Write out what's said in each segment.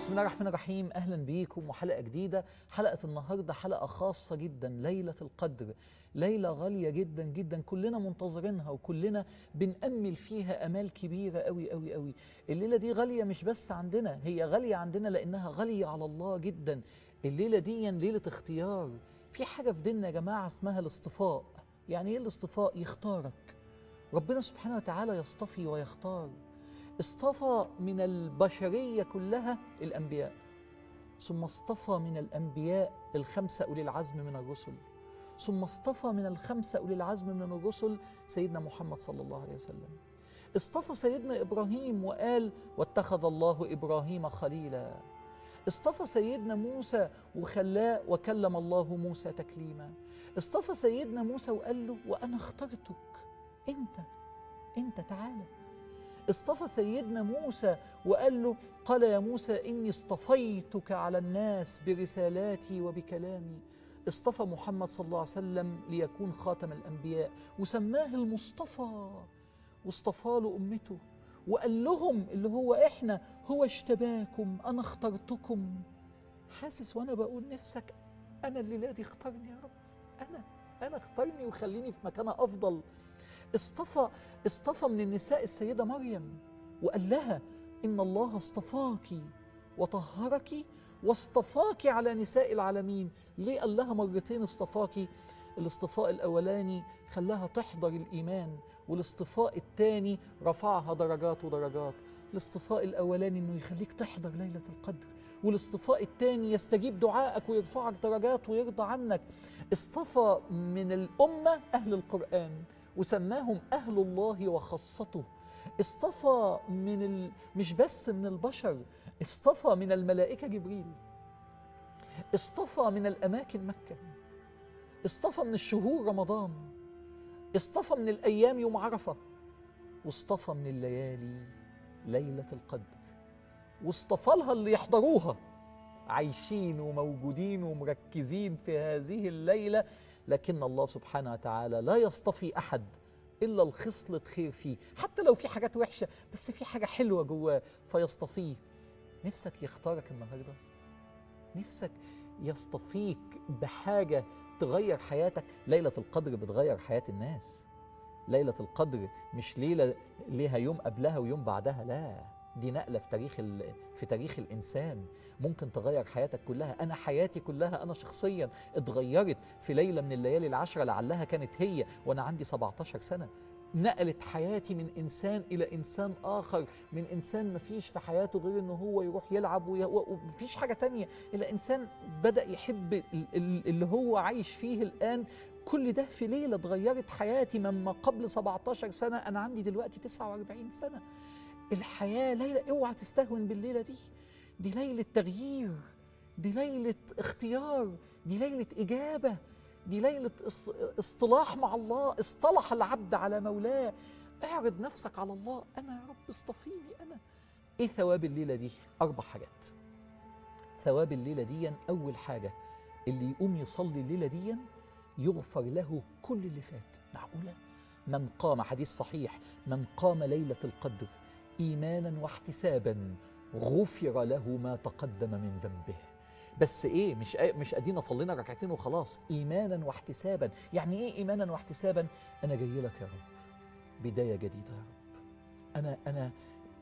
بسم الله الرحمن الرحيم اهلا بيكم وحلقه جديده حلقه النهارده حلقه خاصه جدا ليله القدر ليله غاليه جدا جدا كلنا منتظرينها وكلنا بنأمل فيها امال كبيره قوي قوي قوي الليله دي غاليه مش بس عندنا هي غاليه عندنا لانها غاليه على الله جدا الليله دي ليله اختيار في حاجه في ديننا يا جماعه اسمها الاصطفاء يعني ايه الاصطفاء يختارك ربنا سبحانه وتعالى يصطفي ويختار اصطفى من البشرية كلها الأنبياء ثم اصطفى من الأنبياء الخمسة أولي العزم من الرسل ثم اصطفى من الخمسة أولي العزم من الرسل سيدنا محمد صلى الله عليه وسلم اصطفى سيدنا إبراهيم وقال واتخذ الله إبراهيم خليلا اصطفى سيدنا موسى وخلاه وكلم الله موسى تكليما اصطفى سيدنا موسى وقال له وأنا اخترتك أنت أنت تعالى اصطفى سيدنا موسى وقال له قال يا موسى إني اصطفيتك على الناس برسالاتي وبكلامي اصطفى محمد صلى الله عليه وسلم ليكون خاتم الأنبياء وسماه المصطفى واصطفى له أمته وقال لهم اللي هو إحنا هو اشتباكم أنا اخترتكم حاسس وأنا بقول نفسك أنا الليلة دي اختارني يا رب أنا أنا اختارني وخليني في مكانة أفضل اصطفى اصطفى من النساء السيدة مريم وقال لها إن الله اصطفاك وطهرك واصطفاك على نساء العالمين ليه قال لها مرتين اصطفاك الاصطفاء الأولاني خلاها تحضر الإيمان والاصطفاء الثاني رفعها درجات ودرجات الاصطفاء الأولاني إنه يخليك تحضر ليلة القدر والاصطفاء الثاني يستجيب دعائك ويرفعك درجات ويرضى عنك اصطفى من الأمة أهل القرآن وسماهم أهل الله وخاصته اصطفى من ال... مش بس من البشر اصطفى من الملائكة جبريل اصطفى من الأماكن مكة اصطفى من الشهور رمضان اصطفى من الأيام يوم عرفة واصطفى من الليالي ليلة القدر واصطفى لها اللي يحضروها عايشين وموجودين ومركزين في هذه الليلة لكن الله سبحانه وتعالى لا يصطفي أحد إلا الخصلة خير فيه حتى لو في حاجات وحشة بس في حاجة حلوة جواه فيصطفيه نفسك يختارك النهاردة نفسك يصطفيك بحاجة تغير حياتك ليلة القدر بتغير حياة الناس ليلة القدر مش ليلة ليها يوم قبلها ويوم بعدها لا دي نقلة في تاريخ في تاريخ الإنسان ممكن تغير حياتك كلها أنا حياتي كلها أنا شخصيا اتغيرت في ليلة من الليالي العشرة لعلها كانت هي وأنا عندي 17 سنة نقلت حياتي من إنسان إلى إنسان آخر من إنسان مفيش في حياته غير إنه هو يروح يلعب ومفيش حاجة تانية إلى إنسان بدأ يحب اللي هو عايش فيه الآن كل ده في ليلة اتغيرت حياتي مما قبل 17 سنة أنا عندي دلوقتي 49 سنة الحياة ليلة اوعى تستهون بالليلة دي دي ليلة تغيير دي ليلة اختيار دي ليلة إجابة دي ليلة اصطلاح مع الله اصطلح العبد على مولاه اعرض نفسك على الله أنا يا رب اصطفيني أنا إيه ثواب الليلة دي؟ أربع حاجات ثواب الليلة دي أول حاجة اللي يقوم يصلي الليلة دي يغفر له كل اللي فات معقولة؟ من قام حديث صحيح من قام ليلة القدر ايمانا واحتسابا غفر له ما تقدم من ذنبه بس ايه مش مش ادينا صلينا ركعتين وخلاص ايمانا واحتسابا يعني ايه ايمانا واحتسابا انا جاي لك يا رب بدايه جديده يا رب انا انا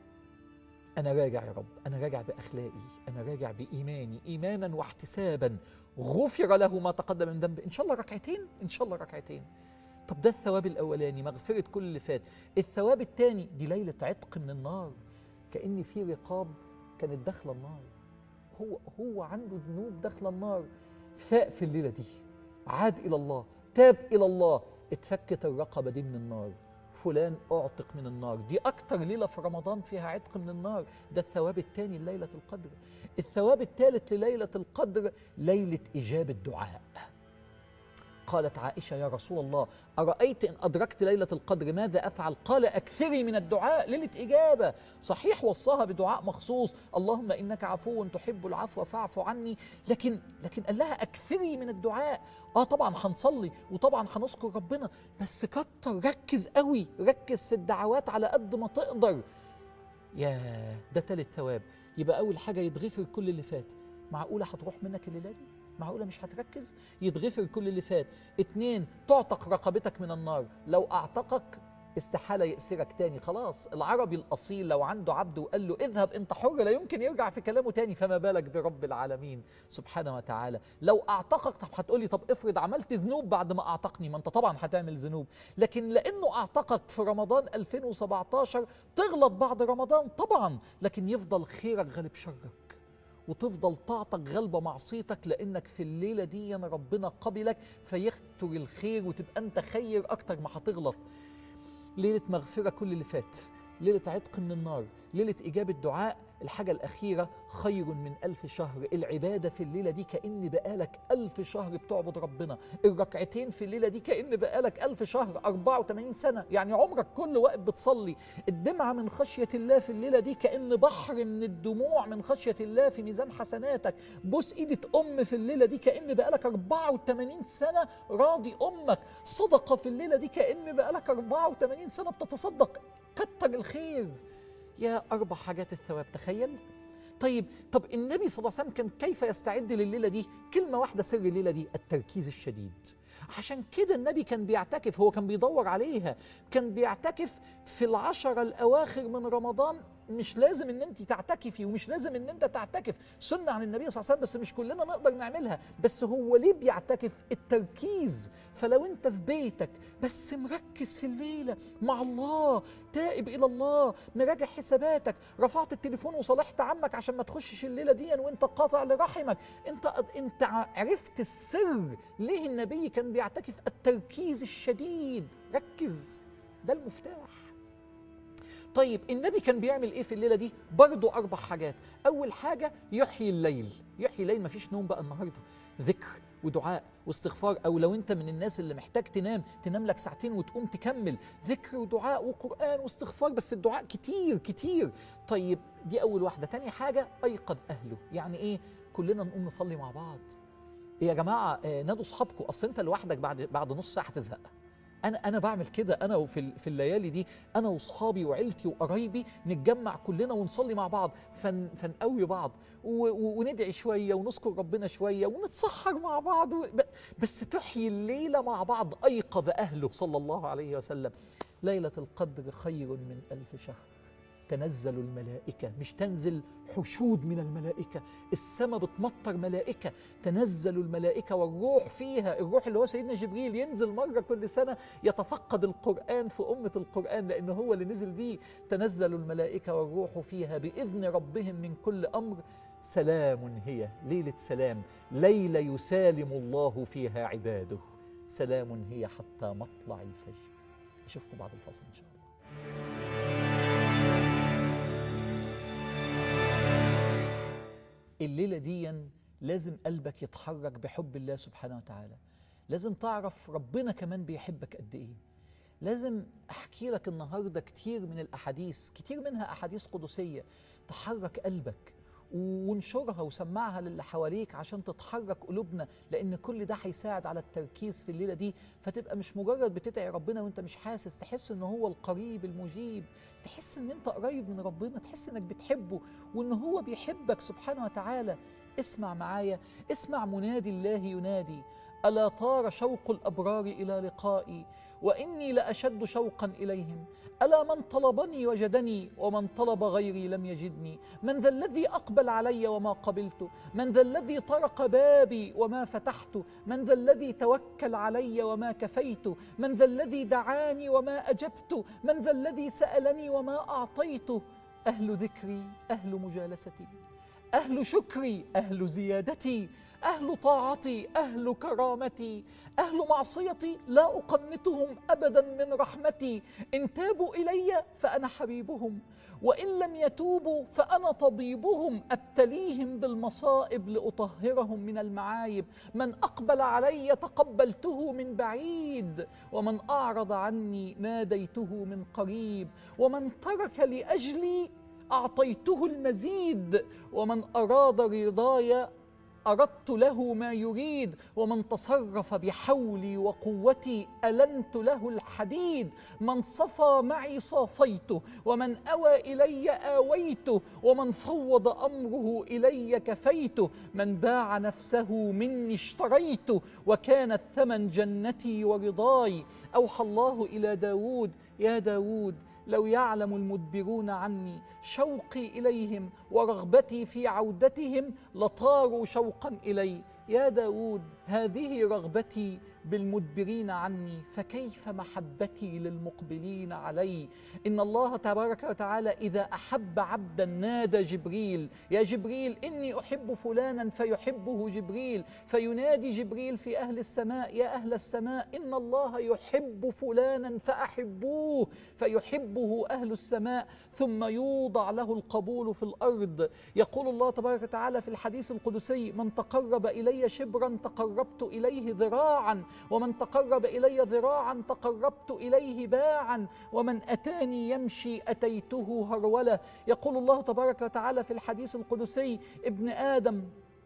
انا راجع يا رب انا راجع باخلاقي انا راجع بايماني ايمانا واحتسابا غفر له ما تقدم من ذنبه ان شاء الله ركعتين ان شاء الله ركعتين طب ده الثواب الاولاني مغفره كل اللي فات الثواب الثاني دي ليله عتق من النار كان في رقاب كانت داخله النار هو هو عنده ذنوب داخله النار فاق في الليله دي عاد الى الله تاب الى الله اتفكت الرقبه دي من النار فلان اعتق من النار دي اكتر ليله في رمضان فيها عتق من النار ده الثواب الثاني ليله القدر الثواب الثالث لليله القدر ليله اجابه دعاء قالت عائشة يا رسول الله أرأيت إن أدركت ليلة القدر ماذا أفعل قال أكثري من الدعاء ليلة إجابة صحيح وصاها بدعاء مخصوص اللهم إنك عفو تحب العفو فاعف عني لكن لكن قال لها أكثري من الدعاء آه طبعا هنصلي وطبعا هنذكر ربنا بس كتر ركز قوي ركز في الدعوات على قد ما تقدر ياه ده تالت ثواب يبقى أول حاجة يتغفر كل اللي فات معقولة هتروح منك الليلة دي؟ معقولة مش هتركز؟ يتغفر كل اللي فات اتنين تعتق رقبتك من النار لو أعتقك استحالة يأسرك تاني خلاص العربي الأصيل لو عنده عبد وقال له اذهب انت حر لا يمكن يرجع في كلامه تاني فما بالك برب العالمين سبحانه وتعالى لو أعتقك طب هتقولي طب افرض عملت ذنوب بعد ما أعتقني ما انت طبعا هتعمل ذنوب لكن لأنه أعتقك في رمضان 2017 تغلط بعد رمضان طبعا لكن يفضل خيرك غالب شرك وتفضل طاعتك غالبة معصيتك لأنك في الليلة دي ربنا قبلك فيختر الخير وتبقى أنت خير أكتر ما هتغلط ليلة مغفرة كل اللي فات ليلة عتق من النار ليلة إجابة دعاء الحاجة الأخيرة خير من ألف شهر العبادة في الليلة دي كأن بقالك ألف شهر بتعبد ربنا الركعتين في الليلة دي كأن بقالك ألف شهر 84 سنة يعني عمرك كل وقت بتصلي الدمعة من خشية الله في الليلة دي كأن بحر من الدموع من خشية الله في ميزان حسناتك بوس إيدة أم في الليلة دي كأن بقالك 84 سنة راضي أمك صدقة في الليلة دي كأن بقالك 84 سنة بتتصدق كتر الخير يا أربع حاجات الثواب تخيل طيب طب النبي صلى الله عليه وسلم كان كيف يستعد لليلة دي كلمة واحدة سر الليلة دي التركيز الشديد عشان كده النبي كان بيعتكف هو كان بيدور عليها كان بيعتكف في العشرة الأواخر من رمضان مش لازم ان انت تعتكفي ومش لازم ان انت تعتكف سنة عن النبي صلى الله عليه وسلم بس مش كلنا نقدر نعملها بس هو ليه بيعتكف التركيز فلو انت في بيتك بس مركز في الليلة مع الله تائب الى الله مراجع حساباتك رفعت التليفون وصالحت عمك عشان ما تخشش الليلة دي وانت قاطع لرحمك انت انت عرفت السر ليه النبي كان بيعتكف التركيز الشديد ركز ده المفتاح طيب النبي كان بيعمل ايه في الليله دي برضه اربع حاجات اول حاجه يحيي الليل يحيي الليل مفيش نوم بقى النهارده ذكر ودعاء واستغفار او لو انت من الناس اللي محتاج تنام تنام لك ساعتين وتقوم تكمل ذكر ودعاء وقران واستغفار بس الدعاء كتير كتير طيب دي اول واحده تاني حاجه ايقظ اهله يعني ايه كلنا نقوم نصلي مع بعض يا جماعه آه نادوا اصحابكم اصل انت لوحدك بعد بعد نص ساعه هتزهق انا انا بعمل كده انا وفي في الليالي دي انا واصحابي وعيلتي وقرايبي نتجمع كلنا ونصلي مع بعض فن فنقوي بعض وندعي شويه ونذكر ربنا شويه ونتسحر مع بعض بس تحيي الليله مع بعض ايقظ اهله صلى الله عليه وسلم ليله القدر خير من الف شهر تنزل الملائكة مش تنزل حشود من الملائكة السماء بتمطر ملائكة تنزل الملائكة والروح فيها الروح اللي هو سيدنا جبريل ينزل مرة كل سنة يتفقد القرآن في أمة القرآن لأنه هو اللي نزل بيه تنزل الملائكة والروح فيها بإذن ربهم من كل أمر سلام هي ليلة سلام ليلة يسالم الله فيها عباده سلام هي حتى مطلع الفجر أشوفكم بعد الفصل إن شاء الله الليلة دي لازم قلبك يتحرك بحب الله سبحانه وتعالى لازم تعرف ربنا كمان بيحبك قد ايه لازم احكي لك النهارده كتير من الاحاديث كتير منها احاديث قدسيه تحرك قلبك وانشرها وسمعها للي حواليك عشان تتحرك قلوبنا لان كل ده هيساعد على التركيز في الليله دي فتبقى مش مجرد بتدعي ربنا وانت مش حاسس تحس ان هو القريب المجيب تحس ان انت قريب من ربنا تحس انك بتحبه وان هو بيحبك سبحانه وتعالى اسمع معايا اسمع منادي الله ينادي الا طار شوق الابرار الى لقائي واني لاشد شوقا اليهم الا من طلبني وجدني ومن طلب غيري لم يجدني من ذا الذي اقبل علي وما قبلت من ذا الذي طرق بابي وما فتحت من ذا الذي توكل علي وما كفيت من ذا الذي دعاني وما اجبت من ذا الذي سالني وما اعطيت اهل ذكري اهل مجالستي اهل شكري اهل زيادتي اهل طاعتي اهل كرامتي اهل معصيتي لا اقنطهم ابدا من رحمتي ان تابوا الي فانا حبيبهم وان لم يتوبوا فانا طبيبهم ابتليهم بالمصائب لاطهرهم من المعايب من اقبل علي تقبلته من بعيد ومن اعرض عني ناديته من قريب ومن ترك لاجلي اعطيته المزيد ومن اراد رضاي أردت له ما يريد ومن تصرف بحولي وقوتي ألنت له الحديد من صفى معي صافيته ومن أوى إلي آويته ومن فوض أمره إلي كفيته من باع نفسه مني اشتريته وكان الثمن جنتي ورضاي أوحى الله إلى داود يا داود لو يعلم المدبرون عني شوقي اليهم ورغبتي في عودتهم لطاروا شوقا الي يا داود هذه رغبتي بالمدبرين عني فكيف محبتي للمقبلين علي ان الله تبارك وتعالى اذا احب عبدا نادى جبريل يا جبريل اني احب فلانا فيحبه جبريل فينادي جبريل في اهل السماء يا اهل السماء ان الله يحب فلانا فاحبوه فيحبه اهل السماء ثم يوضع له القبول في الارض يقول الله تبارك وتعالى في الحديث القدسي من تقرب الي شبرا تقربت اليه ذراعا ومن تقرب الي ذراعا تقربت اليه باعا ومن اتاني يمشي اتيته هروله يقول الله تبارك وتعالى في الحديث القدسي ابن ادم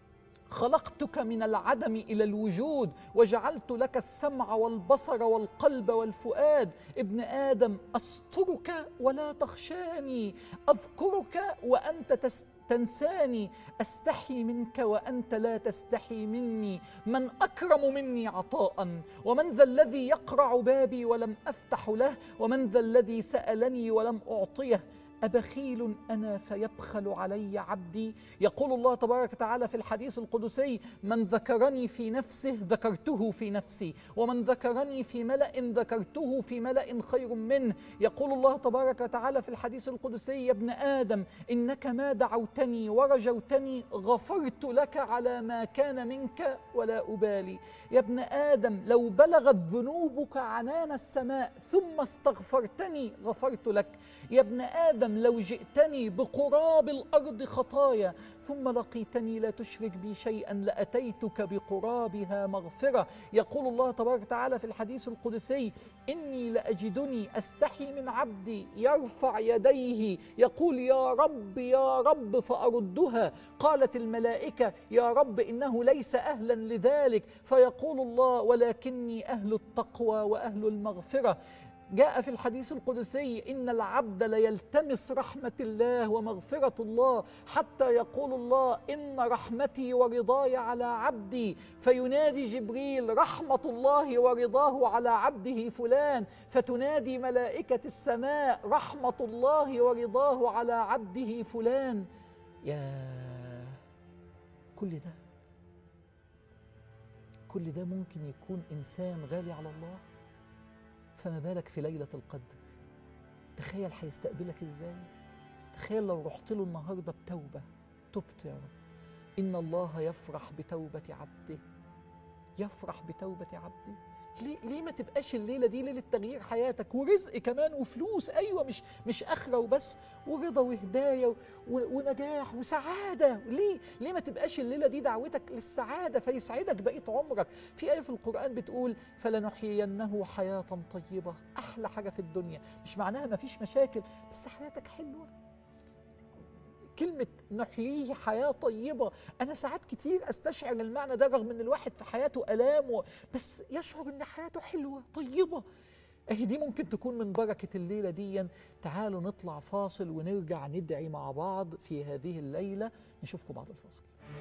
خلقتك من العدم الى الوجود وجعلت لك السمع والبصر والقلب والفؤاد ابن ادم استرك ولا تخشاني اذكرك وانت تست تنساني استحي منك وانت لا تستحي مني من اكرم مني عطاء ومن ذا الذي يقرع بابي ولم افتح له ومن ذا الذي سالني ولم اعطيه أبخيل أنا فيبخل علي عبدي يقول الله تبارك وتعالى في الحديث القدسي من ذكرني في نفسه ذكرته في نفسي ومن ذكرني في ملأ ذكرته في ملأ خير منه يقول الله تبارك وتعالى في الحديث القدسي يا ابن آدم إنك ما دعوتني ورجوتني غفرت لك على ما كان منك ولا أبالي يا ابن آدم لو بلغت ذنوبك عنان السماء ثم استغفرتني غفرت لك يا ابن آدم لو جئتني بقراب الارض خطايا ثم لقيتني لا تشرك بي شيئا لاتيتك بقرابها مغفره يقول الله تبارك وتعالى في الحديث القدسي اني لاجدني استحي من عبدي يرفع يديه يقول يا رب يا رب فاردها قالت الملائكه يا رب انه ليس اهلا لذلك فيقول الله ولكني اهل التقوى واهل المغفره جاء في الحديث القدسي ان العبد ليلتمس رحمه الله ومغفره الله حتى يقول الله ان رحمتي ورضاي على عبدي فينادي جبريل رحمه الله ورضاه على عبده فلان فتنادي ملائكه السماء رحمه الله ورضاه على عبده فلان يا كل ده كل ده ممكن يكون انسان غالي على الله فما بالك في ليلة القدر تخيل هيستقبلك ازاي تخيل لو رحت له النهارده بتوبة تبت يا رب إن الله يفرح بتوبة عبده يفرح بتوبة عبده ليه ليه ما تبقاش الليله دي ليله تغيير حياتك ورزق كمان وفلوس ايوه مش مش اخره وبس ورضا وهدايه و- ونجاح وسعاده ليه ليه ما تبقاش الليله دي دعوتك للسعاده فيسعدك بقيه عمرك في ايه في القران بتقول فلنحيينه حياه طيبه احلى حاجه في الدنيا مش معناها ما فيش مشاكل بس حياتك حلوه كلمة نحييه حياة طيبة أنا ساعات كتير أستشعر المعنى ده رغم أن الواحد في حياته ألام و... بس يشعر أن حياته حلوة طيبة أهي دي ممكن تكون من بركة الليلة دي تعالوا نطلع فاصل ونرجع ندعي مع بعض في هذه الليلة نشوفكم بعد الفاصل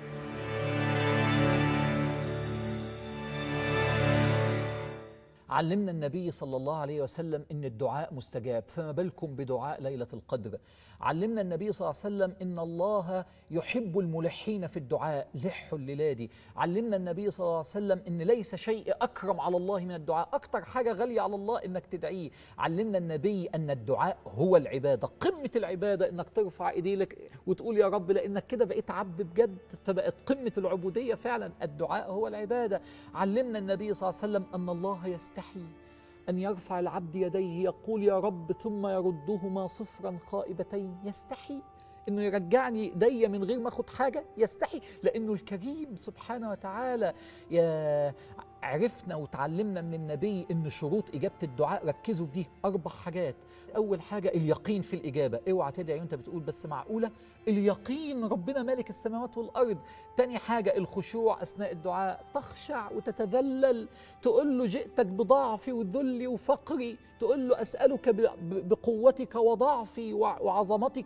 علمنا النبي صلى الله عليه وسلم ان الدعاء مستجاب فما بالكم بدعاء ليله القدر علمنا النبي صلى الله عليه وسلم ان الله يحب الملحين في الدعاء لحوا الليله دي علمنا النبي صلى الله عليه وسلم ان ليس شيء اكرم على الله من الدعاء اكتر حاجه غاليه على الله انك تدعيه علمنا النبي ان الدعاء هو العباده قمه العباده انك ترفع ايديك وتقول يا رب لانك كده بقيت عبد بجد فبقت قمه العبوديه فعلا الدعاء هو العباده علمنا النبي صلى الله عليه وسلم ان الله يستحي أن يرفع العبد يديه يقول يا رب ثم يردهما صفرا خائبتين يستحي انه يرجعني ايديا من غير ما اخد حاجه يستحي لانه الكريم سبحانه وتعالى يا عرفنا وتعلمنا من النبي ان شروط اجابه الدعاء ركزوا في دي اربع حاجات اول حاجه اليقين في الاجابه اوعى تدعي وانت بتقول بس معقوله اليقين ربنا مالك السماوات والارض تاني حاجه الخشوع اثناء الدعاء تخشع وتتذلل تقول له جئتك بضعفي وذلي وفقري تقول له اسالك بقوتك وضعفي وعظمتك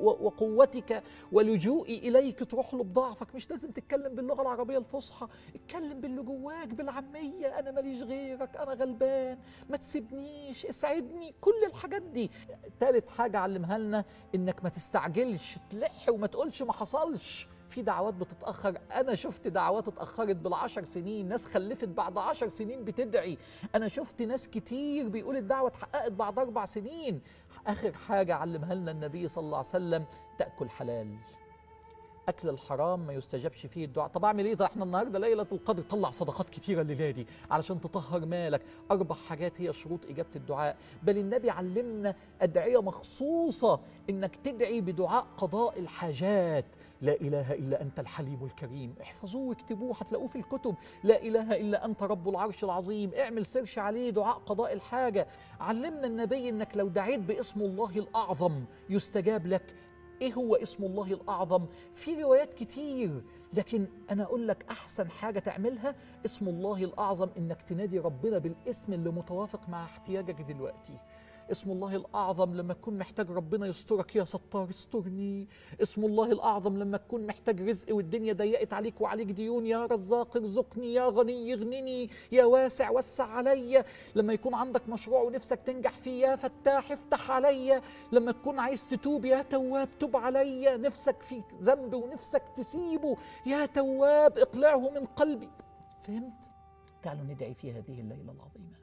وقوتك ولجوئي اليك تروح له بضعفك مش لازم تتكلم باللغه العربيه الفصحى اتكلم باللي جواك بالعاميه انا ماليش غيرك انا غلبان ما تسيبنيش اسعدني كل الحاجات دي ثالث حاجه علمها لنا انك ما تستعجلش تلح وما تقولش ما حصلش في دعوات بتتأخر أنا شفت دعوات اتأخرت بالعشر سنين ناس خلفت بعد عشر سنين بتدعي أنا شفت ناس كتير بيقول الدعوة اتحققت بعد أربع سنين آخر حاجة علمها لنا النبي صلى الله عليه وسلم تأكل حلال اكل الحرام ما يستجابش فيه الدعاء طب اعمل ايه ده احنا النهارده ليله القدر طلع صدقات كتيره الليله دي علشان تطهر مالك اربع حاجات هي شروط اجابه الدعاء بل النبي علمنا ادعيه مخصوصه انك تدعي بدعاء قضاء الحاجات لا اله الا انت الحليم الكريم احفظوه واكتبوه هتلاقوه في الكتب لا اله الا انت رب العرش العظيم اعمل سيرش عليه دعاء قضاء الحاجه علمنا النبي انك لو دعيت باسم الله الاعظم يستجاب لك ايه هو اسم الله الاعظم في روايات كتير لكن انا اقول لك احسن حاجه تعملها اسم الله الاعظم انك تنادي ربنا بالاسم اللي متوافق مع احتياجك دلوقتي اسم الله الأعظم لما تكون محتاج ربنا يسترك يا ستار استرني اسم الله الأعظم لما تكون محتاج رزق والدنيا ضيقت عليك وعليك ديون يا رزاق ارزقني يا غني يغنني يا واسع وسع عليا لما يكون عندك مشروع ونفسك تنجح فيه يا فتاح افتح عليا لما تكون عايز تتوب يا تواب تب عليا نفسك في ذنب ونفسك تسيبه يا تواب اقلعه من قلبي فهمت؟ تعالوا ندعي في هذه الليلة العظيمة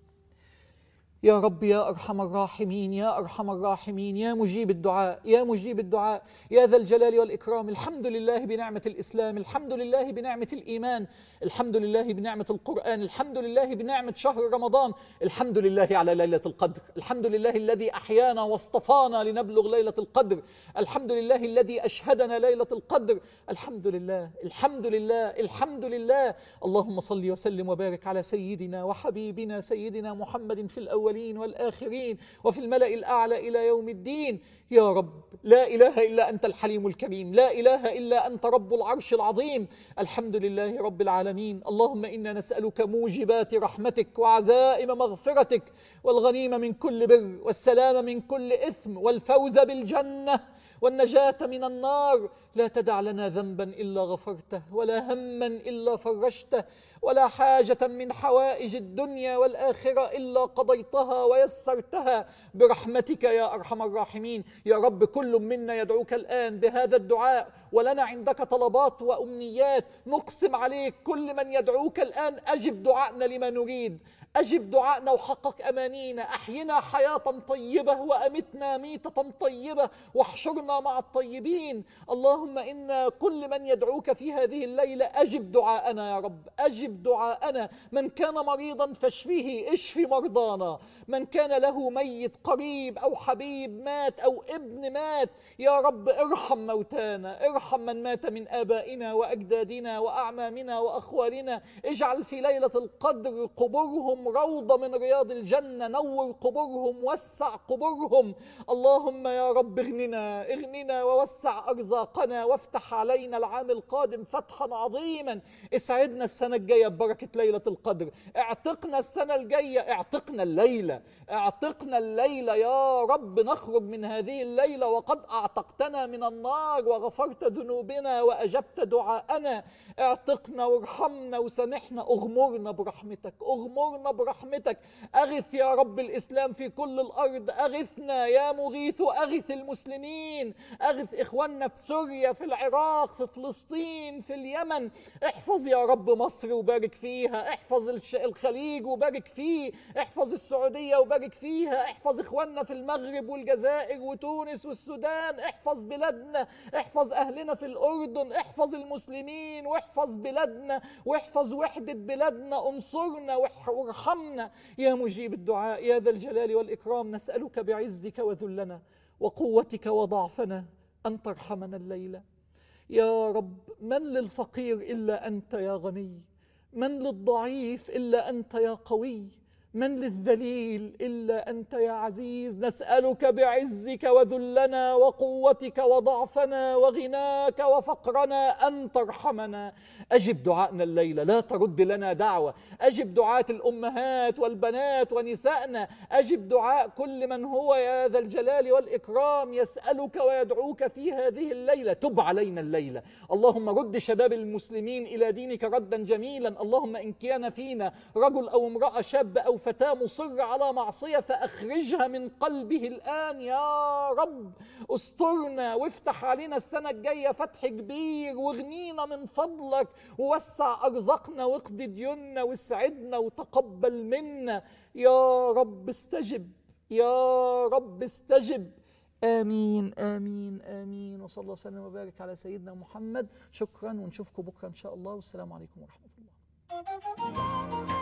يا رب يا ارحم الراحمين يا ارحم الراحمين يا مجيب الدعاء يا مجيب الدعاء يا ذا الجلال والاكرام الحمد لله بنعمه الاسلام الحمد لله بنعمه الايمان الحمد لله بنعمه القران الحمد لله بنعمه شهر رمضان الحمد لله على ليله القدر الحمد لله الذي احيانا واصطفانا لنبلغ ليله القدر الحمد لله الذي اشهدنا ليله القدر الحمد لله الحمد لله الحمد لله اللهم صل وسلم وبارك على سيدنا وحبيبنا سيدنا محمد في الاول الأولين والآخرين وفي الملأ الأعلى إلى يوم الدين يا رب لا إله إلا أنت الحليم الكريم لا إله إلا أنت رب العرش العظيم الحمد لله رب العالمين اللهم إنا نسألك موجبات رحمتك وعزائم مغفرتك والغنيمة من كل بر والسلام من كل إثم والفوز بالجنة والنجاة من النار لا تدع لنا ذنبا إلا غفرته ولا هما إلا فرجته ولا حاجة من حوائج الدنيا والآخرة إلا قضيتها ويسرتها برحمتك يا أرحم الراحمين يا رب كل منا يدعوك الآن بهذا الدعاء ولنا عندك طلبات وأمنيات نقسم عليك كل من يدعوك الآن أجب دعائنا لما نريد أجب دعائنا وحقق أمانينا أحينا حياة طيبة وأمتنا ميتة طيبة واحشرنا مع الطيبين اللهم إنا كل من يدعوك في هذه الليلة أجب دعاءنا يا رب أجب دعاءنا من كان مريضا فاشفه اشف مرضانا من كان له ميت قريب أو حبيب مات أو ابن مات يا رب ارحم موتانا ارحم من مات من آبائنا وأجدادنا وأعمامنا وأخوالنا اجعل في ليلة القدر قبورهم روضة من رياض الجنة نور قبورهم وسع قبورهم اللهم يا رب اغننا اغننا ووسع أرزاقنا وافتح علينا العام القادم فتحا عظيما اسعدنا السنة الجاية ببركة ليلة القدر اعتقنا السنة الجاية اعتقنا الليلة اعتقنا الليلة يا رب نخرج من هذه الليلة وقد اعتقتنا من النار وغفرت ذنوبنا وأجبت دعاءنا اعتقنا وارحمنا وسامحنا اغمرنا برحمتك اغمرنا برحمتك أغث يا رب الإسلام في كل الأرض أغثنا يا مغيث أغث المسلمين أغث إخواننا في سوريا في العراق في فلسطين في اليمن احفظ يا رب مصر وبارك فيها احفظ الخليج وبارك فيه احفظ السعودية وبارك فيها احفظ إخواننا في المغرب والجزائر وتونس والسودان احفظ بلادنا احفظ أهلنا في الأردن احفظ المسلمين واحفظ بلادنا واحفظ وحدة بلادنا انصرنا وارحمنا ارحمنا يا مجيب الدعاء يا ذا الجلال والإكرام نسألك بعزك وذلنا وقوتك وضعفنا أن ترحمنا الليلة يا رب من للفقير إلا أنت يا غني من للضعيف الا انت يا قوي من للذليل الا انت يا عزيز نسالك بعزك وذلنا وقوتك وضعفنا وغناك وفقرنا ان ترحمنا اجب دعائنا الليله لا ترد لنا دعوه اجب دعاء الامهات والبنات ونسائنا اجب دعاء كل من هو يا ذا الجلال والاكرام يسالك ويدعوك في هذه الليله تب علينا الليله اللهم رد شباب المسلمين الى دينك ردا جميلا اللهم ان كان فينا رجل او امراه شاب او فتاة مصر على معصية فأخرجها من قلبه الآن يا رب استرنا وافتح علينا السنة الجاية فتح كبير واغنينا من فضلك ووسع أرزقنا واقض ديوننا واسعدنا وتقبل منا يا رب استجب يا رب استجب آمين آمين آمين وصلى الله وسلم وبارك على سيدنا محمد شكرا ونشوفكم بكرة إن شاء الله والسلام عليكم ورحمة الله